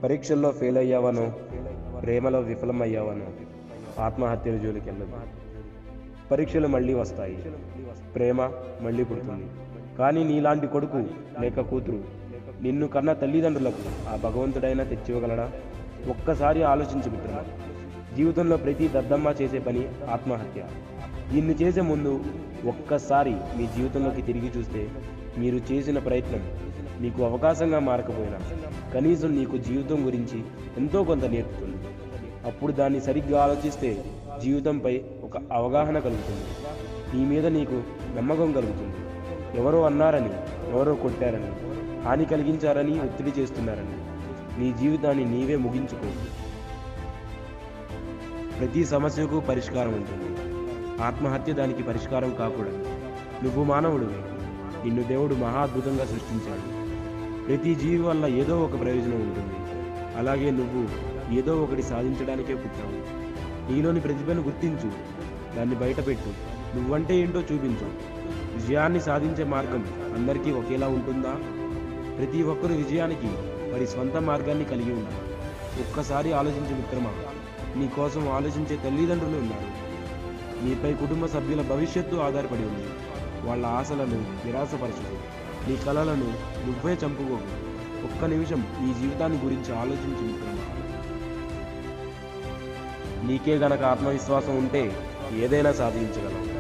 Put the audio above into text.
పరీక్షల్లో ఫెయిల్ అయ్యావనో ప్రేమలో విఫలమయ్యావనో ఆత్మహత్యల జోలికి వెళ్ళదు పరీక్షలు మళ్ళీ వస్తాయి ప్రేమ మళ్ళీ పుడుతుంది కానీ నీలాంటి కొడుకు లేక కూతురు నిన్ను కన్న తల్లిదండ్రులకు ఆ భగవంతుడైనా తెచ్చివ్వగలడా ఒక్కసారి ఆలోచించు మిత్రులు జీవితంలో ప్రతి దద్దమ్మ చేసే పని ఆత్మహత్య దీన్ని చేసే ముందు ఒక్కసారి మీ జీవితంలోకి తిరిగి చూస్తే మీరు చేసిన ప్రయత్నం మీకు అవకాశంగా మారకపోయినా కనీసం నీకు జీవితం గురించి ఎంతో కొంత నేర్పుతుంది అప్పుడు దాన్ని సరిగ్గా ఆలోచిస్తే జీవితంపై ఒక అవగాహన కలుగుతుంది నీ మీద నీకు నమ్మకం కలుగుతుంది ఎవరో అన్నారని ఎవరో కొట్టారని హాని కలిగించారని ఒత్తిడి చేస్తున్నారని నీ జీవితాన్ని నీవే ముగించుకో ప్రతి సమస్యకు పరిష్కారం ఉంటుంది ఆత్మహత్య దానికి పరిష్కారం కాకూడదు నువ్వు మానవుడివి నిన్ను దేవుడు మహా అద్భుతంగా సృష్టించాడు ప్రతి జీవి వల్ల ఏదో ఒక ప్రయోజనం ఉంటుంది అలాగే నువ్వు ఏదో ఒకటి సాధించడానికే పుట్టావు నీలోని ప్రతిభను గుర్తించు దాన్ని బయటపెట్టు నువ్వంటే ఏంటో చూపించు విజయాన్ని సాధించే మార్గం అందరికీ ఒకేలా ఉంటుందా ప్రతి ఒక్కరు విజయానికి వారి స్వంత మార్గాన్ని కలిగి ఉన్నారు ఒక్కసారి ఆలోచించు మిత్రమా నీ కోసం ఆలోచించే తల్లిదండ్రులు ఉన్నారు నీపై కుటుంబ సభ్యుల భవిష్యత్తు ఆధారపడి ఉంది వాళ్ళ ఆశలను నిరాశపరచదు నీ కలలను నువ్వే చంపుకోకు ఒక్క నిమిషం నీ జీవితాన్ని గురించి ఆలోచించు మిత్రమా నీకే గనక ఆత్మవిశ్వాసం ఉంటే ఏదైనా సాధించగలవు